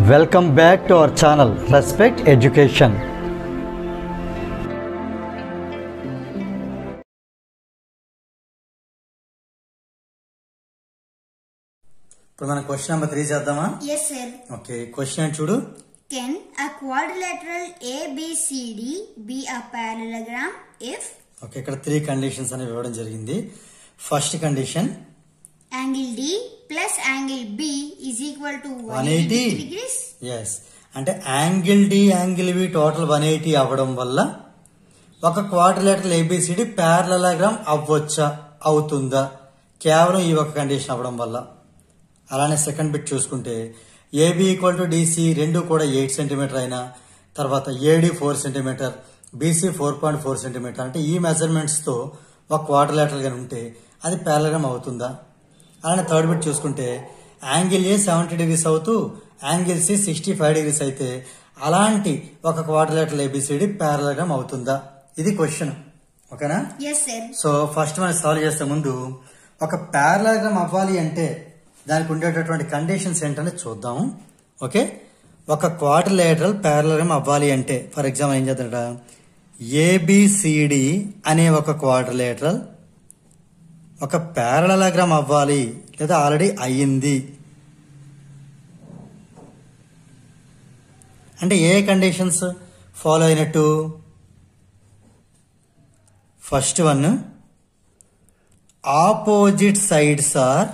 Welcome back to our channel Respect Education. ఇప్పుడు మనం question number three చేద్దామా Yes, sir. Okay question ఏంటి చూడు Can a quadrilateral ABCD be a parallelogram if okay ఇక్కడ three conditions అనేవి ఇవ్వడం జరిగింది first condition angle D plus angle B is equal to 180 180 degrees? Yes అంటే angle D angle B total one eighty అవ్వడం వల్ల ఒక క్వార్టర్లేటర్ ఏబిసిడి ప్యారలగ్రామ్ అవ్వచ్చా అవుతుందా కేవలం ఈ ఒక కండిషన్ అవ్వడం వల్ల అలానే సెకండ్ బిట్ చూసుకుంటే ఏబి ఈక్వల్ టు డిసి రెండు కూడా ఎయిట్ సెంటీమీటర్ అయినా తర్వాత A D four centimetre B C four point four centimetre అంటే ఈ మెజర్మెంట్స్తో ఒక క్వార్టర్లేటర్ గా ఉంటే అది ప్యారలగ్రామ్ అవుతుందా అలానే థర్డ్ బిట్ చూసుకుంటే యాంగిల్ ఏ సెవెంటీ డిగ్రీస్ అవుతూ angle C sixty five degrees అయితే అలాంటి ఒక క్వార్టర్లేటర్ ఏబిసిడి ప్యారలగ్రామ్ అవుతుందా ఇది క్వశ్చన్ ఓకేనా Yes, sir. సో ఫస్ట్ మనం సాల్వ్ చేసే ముందు ఒక ప్యారలాగ్రామ్ అవ్వాలి అంటే దానికి ఉండేటటువంటి కండిషన్స్ ఏంటనే చూద్దాం ఓకే ఒక క్వార్టర్లేటరల్ ప్యారలాగ్రామ్ అవ్వాలి అంటే ఫర్ ఎగ్జాంపుల్ ఏం చేద్దాడ ఏబిసిడి అనే ఒక క్వార్టర్లేటరల్ ఒక ప్యారలగ్రామ్ అవ్వాలి లేదా ఆల్రెడీ అయ్యింది అంటే ఏ కండిషన్స్ ఫాలో అయినట్టు first one opposite sides are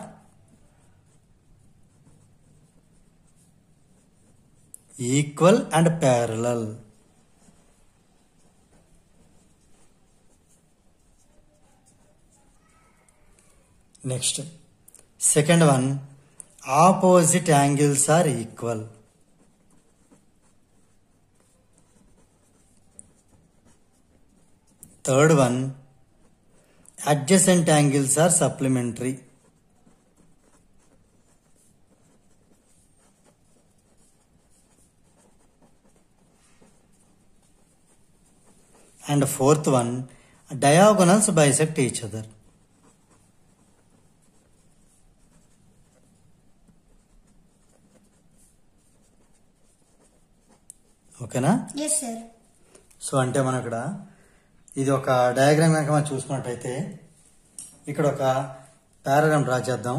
equal and parallel next second one opposite angles are equal third one adjacent angles are supplementary and fourth one diagonals bisect each other ఓకేనా Yes, sir. So అంటే మనం ఇక్కడ ఇది ఒక diagram కనుక మనం చూసుకున్నట్టయితే ఇక్కడ ఒక పారాగ్రామ్ డ్రా చేద్దాం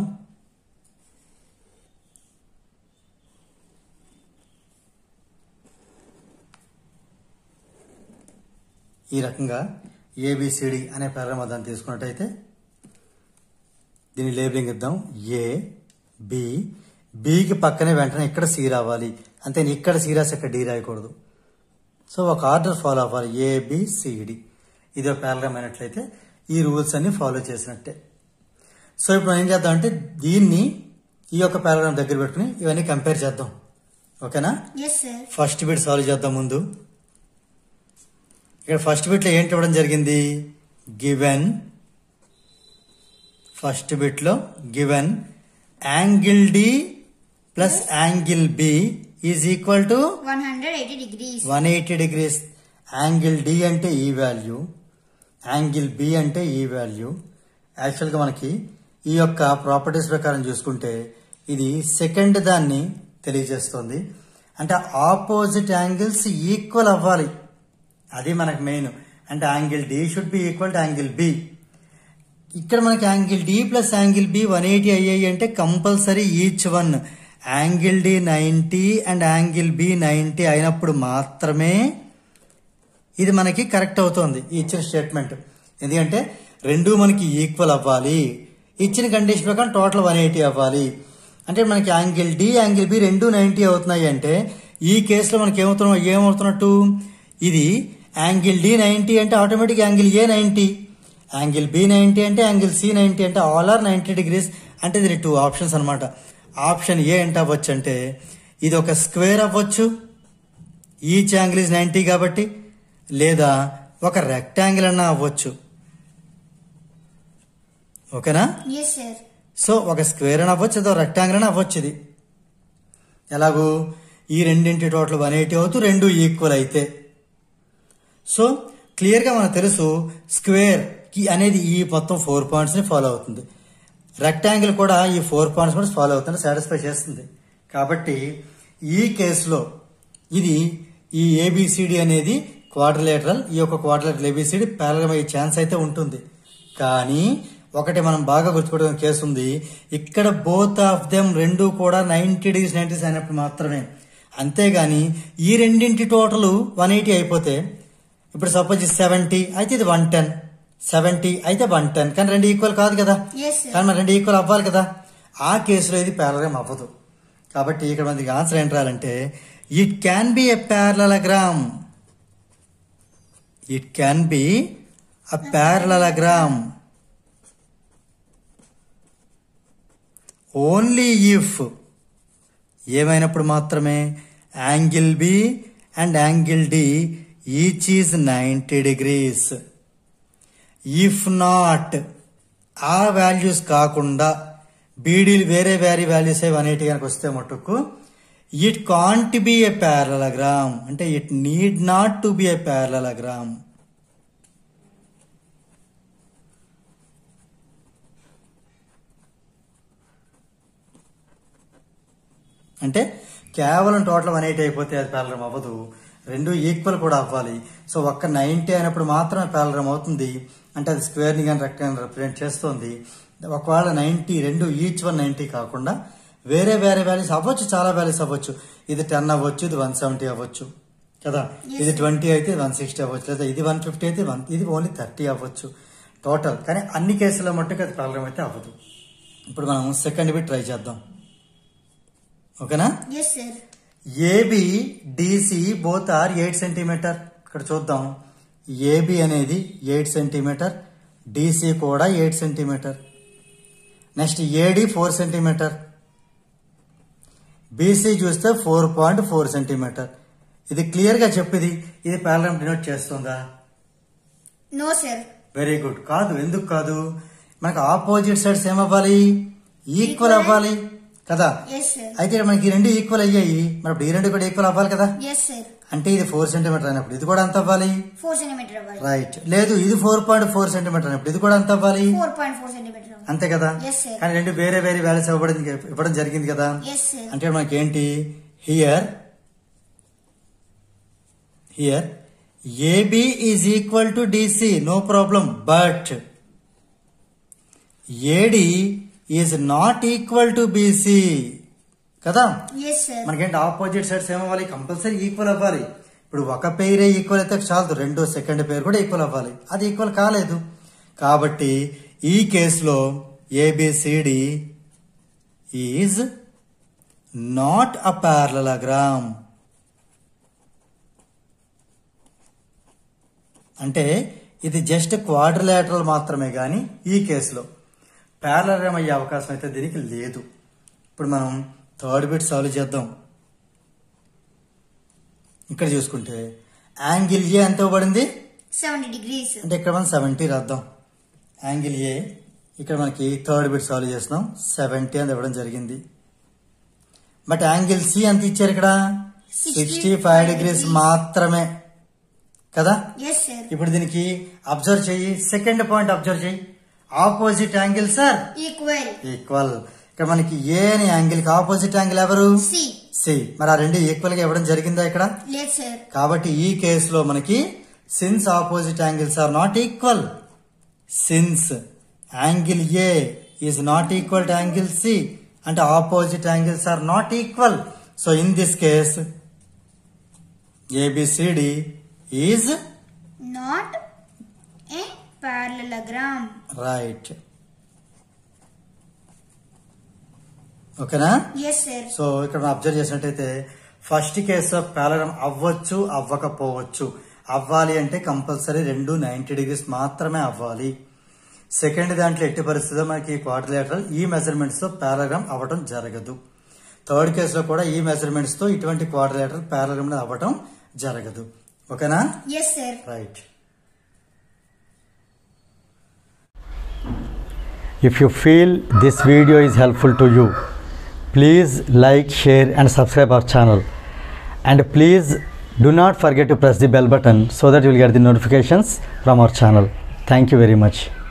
ఈ రకంగా ఏబిసిడి అనే పారాగ్రామ్ దాన్ని తీసుకున్నట్టయితే దీని లేబులింగ్ ఇద్దాం ఏ బి బికి పక్కనే వెంటనే ఇక్కడ సి రావాలి అంతే ఇక్కడ సి రాసి ఇక్కడ డి రాయకూడదు సో ఒక ఆర్డర్ ఫాలో అవ్వాలి ఏబిసిడి ఇది ఒక పారాగ్రామ్ అయినట్లయితే ఈ రూల్స్ అన్ని ఫాలో చేసినట్టే సో ఇప్పుడు మనం ఏం చేద్దాం అంటే దీన్ని ఈ యొక్క పారాగ్రామ్ దగ్గర పెట్టుకుని ఇవన్నీ కంపేర్ చేద్దాం ఓకేనా Yes, sir. First bit solve చేద్దాం ముందు ఇక్కడ ఫస్ట్ బిట్లో ఏంటి ఇవ్వడం జరిగింది గివెన్ ఫస్ట్ బిట్లో given angle D plus angle B is equal to 180 degrees. One eighty degrees angle D అంటే ఈ వాల్యూ యాంగిల్ బి అంటే ఈ వాల్యూ యాక్చువల్గా మనకి ఈ యొక్క ప్రాపర్టీస్ ప్రకారం చూసుకుంటే ఇది సెకండ్ దాన్ని తెలియజేస్తుంది అంటే ఆపోజిట్ యాంగిల్స్ ఈక్వల్ అవ్వాలి అది మనకు మెయిన్ అంటే angle D should be equal to angle B ఇక్కడ మనకి angle D plus angle B one eighty అయ్యాయి అంటే compulsory each one angle D ninety and angle B ninety అయినప్పుడు మాత్రమే ఇది మనకి కరెక్ట్ అవుతుంది ఈ ఇచ్చిన స్టేట్మెంట్ ఎందుకంటే రెండు మనకి ఈక్వల్ అవ్వాలి ఇచ్చిన కండిషన్ ప్రకారం టోటల్ వన్ ఎయిటీ అవ్వాలి అంటే మనకి యాంగిల్ డి యాంగిల్ బి రెండు నైంటీ అవుతున్నాయి అంటే ఈ కేసులో మనకి ఏమవుతున్నా ఏమవుతున్నట్టు ఇది యాంగిల్ డి నైంటీ అంటే automatic angle A ninety angle B ninety అంటే యాంగిల్ సి నైంటీ అంటే ఆల్ ఆర్ నైంటీ డిగ్రీస్ అంటే ఇది టూ ఆప్షన్స్ అనమాట ఆప్షన్ ఏ ఎంత అవ్వచ్చు అంటే ఇది ఒక స్క్వేర్ అవ్వచ్చు ఈచ్ యాంగిల్ ఇస్ నైంటీ కాబట్టి లేదా ఒక రెక్టాంగిల్ అన్నా అవ్వచ్చు ఓకేనా Yes, sir. సో ఒక స్క్వేర్ అని అవ్వచ్చు ఏదో రెక్టాంగిల్ అని అవ్వచ్చు ఇది ఎలాగూ ఈ రెండింటి టోటల్ వన్ ఎయిటీ అవుతూ రెండు ఈక్వల్ అయితే సో క్లియర్గా మనకు తెలుసు స్క్వేర్ కి అనేది ఈ మొత్తం ఫోర్ పాయింట్స్ ని ఫాలో అవుతుంది రెక్టాంగిల్ కూడా ఈ ఫోర్ పాయింట్స్ కూడా ఫాలో అవుతుంది సాటిస్ఫై చేస్తుంది కాబట్టి ఈ కేసులో ఇది ఈ ఏబిసిడి అనేది క్వాడ్రిలేటరల్ ఈ యొక్క క్వాడ్రిలేటరల్ ఏబిసిడి ప్యారలం అయ్యే ఛాన్స్ అయితే ఉంటుంది కానీ ఒకటి మనం బాగా గుర్తుపెట్టుకునే కేసు ఉంది ఇక్కడ బోత్ ఆఫ్ దెమ్ రెండు కూడా నైన్టీ డిగ్రీస్ నైన్టీస్ అయినప్పుడు మాత్రమే అంతేగాని ఈ రెండింటి టోటల్ వన్ ఎయిటీ అయిపోతే ఇప్పుడు సపోజ్ సెవెంటీ అయితే ఇది వన్ టెన్ సెవెంటీ అయితే వన్ టెన్ కానీ రెండు ఈక్వల్ కాదు కదా Yes, sir. కానీ మరి రెండు ఈక్వల్ అవ్వాలి కదా ఆ కేసులో ఇది ప్యారలగ్రామ్ అవ్వదు కాబట్టి ఇక్కడ మనకి ఆన్సర్ ఏంటి రాయాలంటే it can be a parallelogram it can be a parallelogram only if ఏమైనప్పుడు మాత్రమే angle B and angle D each is ninety degrees if not ఆ వాల్యూస్ కాకుండా బీడీలు వేరే వేరే వాల్యూస్ వన్ ఎయిటీ కనుక వస్తే మటుకు it can't be a parallelogram అంటే it need not to be a parallelogram అంటే కేవలం టోటల్ వన్ ఎయిటీ అయిపోతే అది ప్యారలగ్రామ్ అవ్వదు రెండు ఈక్వల్ కూడా అవ్వాలి సో ఒక్క నైంటీ అయినప్పుడు మాత్రమే ప్యారలగ్రామ్ అవుతుంది అంటే అది స్క్వేర్ని కానీ రెక్టాంగిల్ రిప్రజెంట్ చేస్తుంది ఒకవేళ నైంటీ రెండు ఈచ్ వన్ నైంటీ కాకుండా వేరే వేరే వాల్యూస్ అవ్వచ్చు చాలా వాల్యూస్ అవ్వచ్చు ఇది టెన్ అవ్వచ్చు ఇది వన్ సెవెంటీ అవ్వచ్చు కదా ఇది ట్వంటీ అయితే వన్ సిక్స్టీ అవ్వచ్చు లేదా ఇది వన్ ఫిఫ్టీ అయితే వన్ ఇది ఓన్లీ థర్టీ అవ్వచ్చు టోటల్ కానీ అన్ని కేసుల్లో మట్టుకు అది ప్రాబ్లం అయితే అవ్వదు ఇప్పుడు మనం సెకండ్ బిట్ ట్రై చేద్దాం ఓకేనా yes sir A B D C both are eight centimetre ఇక్కడ చూద్దాం ఏబి అనేది ఎయిట్ సెంటీమీటర్ డిసి కూడా eight centimetre next A D four centimetre B C చూస్తే ఫోర్ పాయింట్ ఫోర్ సెంటీమీటర్ ఇది క్లియర్ గా చెప్పిది ఇది ప్యారలం డినోట్ చేస్తుందా నో సార్ వెరీ గుడ్ కాదు ఎందుకు కాదు మనకు ఆపోజిట్ సైడ్స్ ఏమవ్వాలి ఈక్వల్ అవ్వాలి కదా ఎస్ సార్ అయితే ఇక్కడ మనకి ఈ రెండు ఈక్వల్ అయ్యాయి మరి ఇప్పుడు ఈ రెండు కూడా ఈక్వల్ అవ్వాలి కదా ఎస్ సార్ అంటే ఇది ఫోర్ సెంటీమీటర్ అయినప్పుడు ఇది కూడా అంత అవ్వాలి ఫోర్ సెంటీమీటర్ అవ్వాలి రైట్ లేదు ఇది ఫోర్ పాయింట్ ఫోర్ సెంటీమీటర్ అయినప్పుడు ఇది కూడా అంత అవ్వాలి ఫోర్ పాయింట్ ఫోర్ సెంటీమీటర్ అవ్వాలి అంతే కదా Yes, sir. కానీ రెండు వేరే వేరే వాల్యూస్ ఇవ్వడం ఇవ్వడం జరిగింది కదా ఎస్ సార్ అంటే మనకి ఏంటి here here A B is equal to D C no problem but A D is not equal to B C కదా ఎస్ సార్ మనకేంటి ఆపోజిట్ సైడ్స్ ఏమవ్వాలి కంపల్సరీ ఈక్వల్ అవ్వాలి ఇప్పుడు ఒక పేరే ఈక్వల్ అయితే చాలదు రెండో సెకండ్ పేరు కూడా ఈక్వల్ అవ్వాలి అది ఈక్వల్ కాలేదు కాబట్టి ఈ కేసులో A B C D is not a parallelogram అంటే ఇది జస్ట్ క్వాడ్రిలేటరల్ మాత్రమే కానీ ఈ కేసులో ప్యారలగ్రామ్ అయ్యే అవకాశం అయితే దీనికి లేదు ఇప్పుడు మనం థర్డ్ బిట్ సాల్వ్ చేద్దాం ఇక్కడ చూసుకుంటే యాంగిల్ ఏ ఎంత ఇవ్వబడింది సెవెంటీ డిగ్రీస్ అంటే ఇక్కడ మనం సెవెంటీ రాద్దాం యాంగిల్ ఏ ఇక్కడ మనకి థర్డ్ బిట్ సాల్వ్ చేస్తున్నాం సెవెంటీ అని ఇవ్వడం జరిగింది బట్ యాంగిల్ సి ఎంత ఇచ్చారు ఇక్కడ సిక్స్టీ ఫైవ్ డిగ్రీస్ మాత్రమే కదా ఎస్ సార్ ఇప్పుడు దీనికి అబ్జర్వ్ చెయ్యి సెకండ్ పాయింట్ అబ్జర్వ్ చెయ్యి opposite angle sir equal equal ఇక్కడ మనకి ఏ అనే యాంగిల్ కి ఆపోజిట్ యాంగిల్ ఎవరు సి సి మరి ఆ రెండు ఈక్వల్ గా ఇవ్వడం జరిగిందా ఇక్కడ లేదు సార్ కాబట్టి ఈ కేసులో మనకి since opposite angles are not equal since angle A is not equal to angle C అంటే opposite angles are not equal so in this case ABCD is not a parallelogram right ఓకేనా yes sir so ఇక్కడ మనం observe చేసినట్టయితే first case ప్యాలరం అవ్వచ్చు అవ్వకపోవచ్చు అవ్వాలి అంటే compulsory రెండు నైన్టీ డిగ్రీస్ మాత్రమే అవ్వాలి సెకండ్ దాంట్లో ఎట్టి పరిస్థితిలో మనకి క్వాడ్రిలేటరల్ ఈ మెజర్మెంట్స్ తో పారాగ్రామ్ అవ్వటం జరగదు థర్డ్ కేసులో కూడా ఈ మెజర్మెంట్స్ తో ఇటువంటి క్వాడ్రిలేటరల్ పారాగ్రామ్ అవ్వటం జరగదు ఓకేనా yes sir right If you feel this video is helpful to you, please like, share and subscribe our channel. And please do not forget to press the bell button so that you will get the notifications from our channel. Thank you very much.